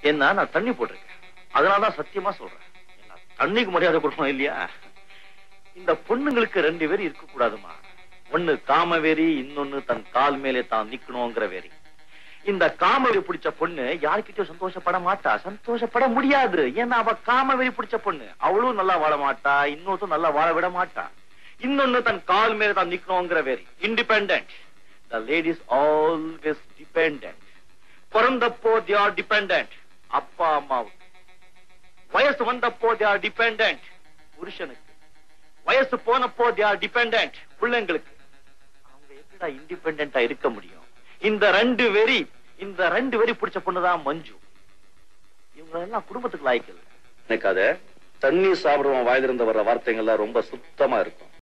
ஏன்னா நான் தண்ணி போட்டிருக்கேன் அதனாலதான் சத்தியமா சொல்றேன் ஏன்னா தண்ணிக்கு மரியாதை கொடுக்கணும் இல்லையா இந்த பொண்ணுங்களுக்கு ரெண்டு பேரும் இருக்க கூடாதுமா ஒண்ணு காமவெறி இன்னொன்னு தன் கால் மேலே தான் நிக்கணுங்கிற வெறி இந்த காமவெறி பிடிச்ச பொண்ணு யாருக்கிட்டயும் சந்தோஷப்பட மாட்டா சந்தோஷப்பட முடியாது ஏன்னா அவ காமவெறி பிடிச்ச பொண்ணு அவளும் நல்லா வாழ மாட்டா இன்னொருத்தரும் நல்லா வாழ விட மாட்டா இன்னொன்னு தன் கால் மேலே தான் நிக்கணுங்கிற வெறி independent the ladies always dependent பிறந்தப்போ தே ஆர் டிபெண்டன்ட் அப்பா அம்மாவுக்கு வயசு வந்தப்போ தே ஆர் டிபெண்டன்ட் புருஷனுக்கு வயசு போனப்போ தே ஆர் டிபெண்டன்ட் பிள்ளைங்களுக்கு அவங்க எப்படிடா இண்டிபெண்டா இருக்க முடியும் இந்த ரெண்டு வெறி இந்த ரெண்டு வெறி பிடிச்ச பொண்ணுதான் மஞ்சு இவங்க எல்லாம் குடும்பத்துக்கு லாய்க்கல எனக்கு அத தண்ணி சாப்பிடுவோம் வாயிலிருந்து வர்ற வார்த்தைகள்லாம் ரொம்ப சுத்தமா இருக்கும்